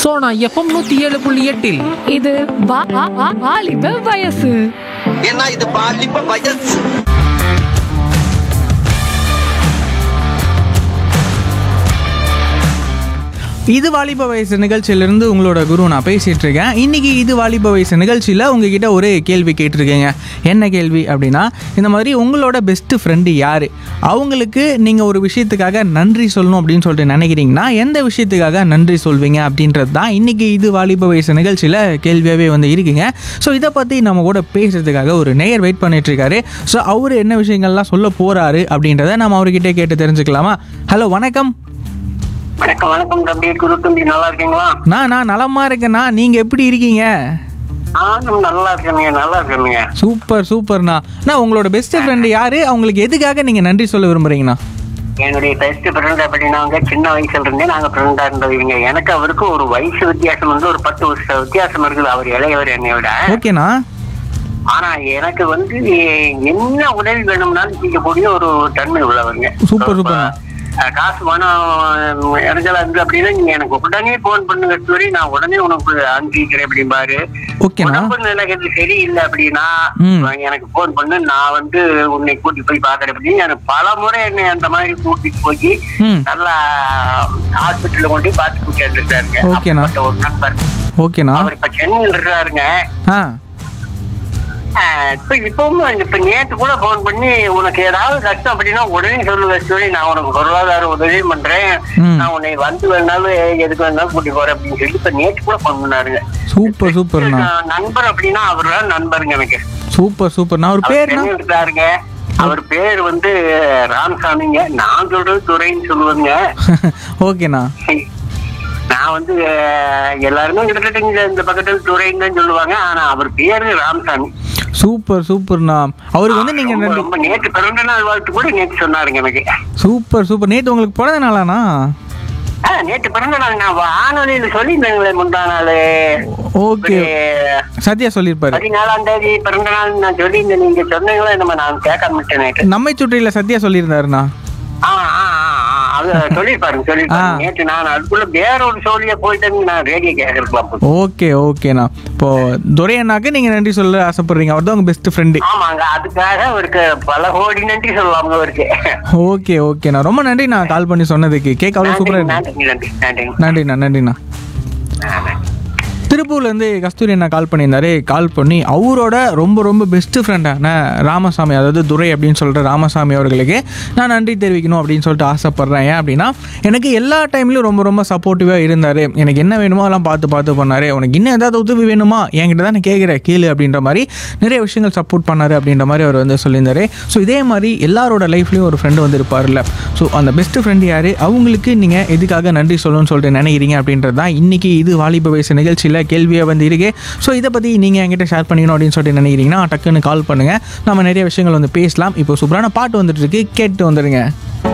Sona FM நூத்தி ஏழு புள்ளி எட்டில் இது வா- வா- வா- வாலிப வயசு ஏன்னா இது பாலிப்ப வயசு இது வாலிப வயசு நிகழ்ச்சியிலிருந்து உங்களோட குரு நான் பேசிட்டு இருக்கேன் இன்னைக்கு இது வாலிப வயசு நிகழ்ச்சியில் உங்ககிட்ட ஒரு கேள்வி கேட்டிருக்கேங்க என்ன கேள்வி அப்படின்னா இந்த மாதிரி உங்களோட பெஸ்ட் ஃப்ரெண்டு யார் அவங்களுக்கு நீங்கள் ஒரு விஷயத்துக்காக நன்றி சொல்லணும் அப்படின்னு சொல்லிட்டு நினைக்கிறீங்கன்னா எந்த விஷயத்துக்காக நன்றி சொல்வீங்க அப்படின்றது தான் இன்னைக்கு இது வாலிப வயசு நிகழ்ச்சியில் கேள்வியாகவே வந்து இருக்குங்க ஸோ இதை பற்றி நம்ம கூட பேசுறதுக்காக ஒரு நேயர் வெயிட் பண்ணிட்டு இருக்காரு ஸோ அவர் என்ன விஷயங்கள்லாம் சொல்ல போறாரு அப்படின்றத நம்ம அவர்கிட்ட கேட்டு தெரிஞ்சுக்கலாமா ஹலோ வணக்கம் வணக்கம் வணக்கம் தம்பி குரு தம்பி நல்லா இருக்கீங்களா நான் நான் நலமா இருக்கேண்ணா நீங்க எப்படி இருக்கீங்க நானும் நல்லா இருக்கேனுங்க நல்லா இருக்கேனுங்க சூப்பர் சூப்பர்ண்ணா அண்ணா உங்களோட பெஸ்ட் ஃப்ரெண்டு யாரு அவங்களுக்கு எதுக்காக நீங்க நன்றி சொல்ல விரும்புறீங்கண்ணா என்னுடைய பெஸ்ட் ஃப்ரெண்ட் அப்படின்னாங்க சின்ன வயசுல இருந்தே நாங்க ஃப்ரெண்டா இருந்தவங்க எனக்கு அவருக்கு ஒரு வயசு வித்தியாசம் வந்து ஒரு பத்து வருஷம் வித்தியாசம் இருக்குது அவர் இளையவர் என்னை விட ஓகேண்ணா ஆனா எனக்கு வந்து என்ன உதவி வேணும்னாலும் செய்யக்கூடிய ஒரு தன்மை உள்ளவருங்க சூப்பர், சூப்பர்ண்ணா. அஹ், காசு பணம் இறஞ்சலா இருக்கு அப்படின்னா நீங்க எனக்கு உடனே போன் பண்ணுங்க ஸ்டோரி நான் உடனே உனக்கு அனுப்பிக்கிறேன் அப்படிம்பாரு ஓகேண்ணா உடம்பு நிலைக்கு சரியில்லை அப்படின்னா ம். எனக்கு போன் பண்ணு நான் வந்து உன்னை கூட்டி போய் பாக்குறேன் அப்படின்னு எனக்கு பல முறை என்னை அந்த மாதிரி கூட்டிட்டு போய் ம் நல்லா ஹாஸ்பிட்டல்ல கொண்டு போய் பார்த்து கூட்டி வந்துருக்காருங்க ஓகேண்ணா. அப்படிப்பட்ட ஒரு நண்பர் ஓகேண்ணா அவர் இப்ப சென்னையில் இருக்காருங்க ஆ ஆஹ் இப்ப இப்பவும் இப்ப நேத்து கூட போன் பண்ணி உனக்கு ஏதாவது கஷ்டம் அப்படின்னா உடனே சொல்லுவ சொல்லி நான் உனக்கு பொருளாதார உதவி பண்றேன் ம். நான் உன்னை வந்து வேணாலும் எதுக்கு வேணாலும் கூட்டி போறேன் அப்படின்னு சொல்லி இப்ப நேத்து கூட போன் பண்ணாருங்க சூப்பர் சூப்பர்ண்ணா நான் நண்பர் அப்படின்னா அவர் தான் நண்பருங்க எனக்கு சூப்பர் சூப்பர்ண்ணா அவர் அவர் பேர்ண்ணா சென்னையில் இருக்காருங்க அவர் பேர் வந்து ராமசாமிங்க நான் சொல்றது துரைன்னு சொல்லுவேங்க ஓகேண்ணா நான் வந்து அஹ், எல்லாருமே கிட்டத்தட்ட இங்க இந்த பக்கத்துல துரைன்னு தான் சொல்லுவாங்க ஆனா அவர் பேரு ராமசாமி சூப்பர் சூப்பர்ண்ணா அவருக்கு வந்து நீங்க ரொம்ப- நன்றி ரொம்ப நேற்று பிறந்த நாள் வாழ்த்து கூட நேற்று சொன்னாருங்க எனக்கு சூப்பர் சூப்பர் நேத்து உங்களுக்கு பிறந்த நாளாண்ணா ஆ, நேற்று பிறந்த நாள் நான் வானொலியில சொல்லியிருந்தேங்களே முந்தா நாள் ஓகே சத்யா சொல்லியிருப்பாரு பதினாலாம் தேதி பிறந்த நாள் நான் சொல்லியிருந்தேன் நீங்க சொன்னீங்களே நம்ம நான் கேட்க மாட்டேன் நேற்று நம்மை சுற்றில சத்யா சொல்லியிருந்தாருண்ணா ஆ ஆ ஆ, ஆ, அது சொல்லியிருப்பாருங்க சொல்லியிருப்பாரு ஆ. நேற்று நான் அதுக்குள்ள வேற ஒரு சோழிய போயிட்டு நான் ரேடியோ கேட்கறதுக்கு ஓகே ஓகேண்ணா இப்போ துரை அண்ணாக்கு நீங்க நன்றி சொல்ல ஆசைப்படுறீங்க அவர் தான் உங்க பெஸ்ட் ஃப்ரெண்டு ஆமாங்க அதுக்காக அவருக்கு பல கோடி நன்றி சொல்லலாமுங்க அவருக்கு ஓகே ஓகேண்ணா ரொம்ப நன்றி நான் கால் பண்ணி சொன்னதுக்கு கேட்க அவ்வளோ சூப்பராக நன்றி இருக்கு நன்றி நன்றி நன்றி நன்றிண்ணா நன்றிண்ணா ஆ, நன்றி திருப்பூர்லேருந்து கஸ்தூரி அண்ணா கால் பண்ணியிருந்தாரு கால் பண்ணி அவரோட ரொம்ப ரொம்ப பெஸ்ட் ஃப்ரெண்டான ராமசாமி அதாவது துரை அப்படின்னு சொல்கிற ராமசாமி அவர்களுக்கு நான் நன்றி தெரிவிக்கணும் அப்படின்னு சொல்லிட்டு ஆசைப்பட்றேன் ஏன் அப்படின்னா எனக்கு எல்லா டைம்லையும் ரொம்ப ரொம்ப சப்போர்ட்டிவாக இருந்தார் எனக்கு என்ன வேணுமோ அதெல்லாம் பார்த்து பார்த்து பண்ணார் உனக்கு இன்னும் ஏதாவது உதவி வேணுமா என்கிட்ட தான் கேட்குற கேளு அப்படின்ற மாதிரி நிறைய விஷயங்கள் சப்போர்ட் பண்ணார் அப்படின்ற மாதிரி அவர் வந்து சொல்லியிருந்தாரு ஸோ இதே மாதிரி எல்லாரோட லைஃப்லேயும் ஒரு ஃப்ரெண்டு வந்து இருப்பார்ல ஸோ அந்த பெஸ்ட் ஃப்ரெண்டு யார் அவங்களுக்கு நீங்கள் எதுக்காக நன்றி சொல்லணும்னு சொல்லிட்டு நினைக்கிறீங்க அப்படின்றது தான் இன்றைக்கி இது வாலிப வயசு நிகழ்ச்சியில் கேள்வியாக வந்து இருக்கு ஸோ இதை பற்றி நீங்கள் என்கிட்ட ஷேர் பண்ணிக்கணும் அப்படின்னு சொல்லிட்டு நினைக்கிறீங்கன்னா டக்குன்னு கால் பண்ணுங்கள் நம்ம நிறைய விஷயங்கள் வந்து பேசலாம் இப்போ சூப்பரான பாட்டு வந்துட்டு இருக்கு கேட்டு வந்துடுங்க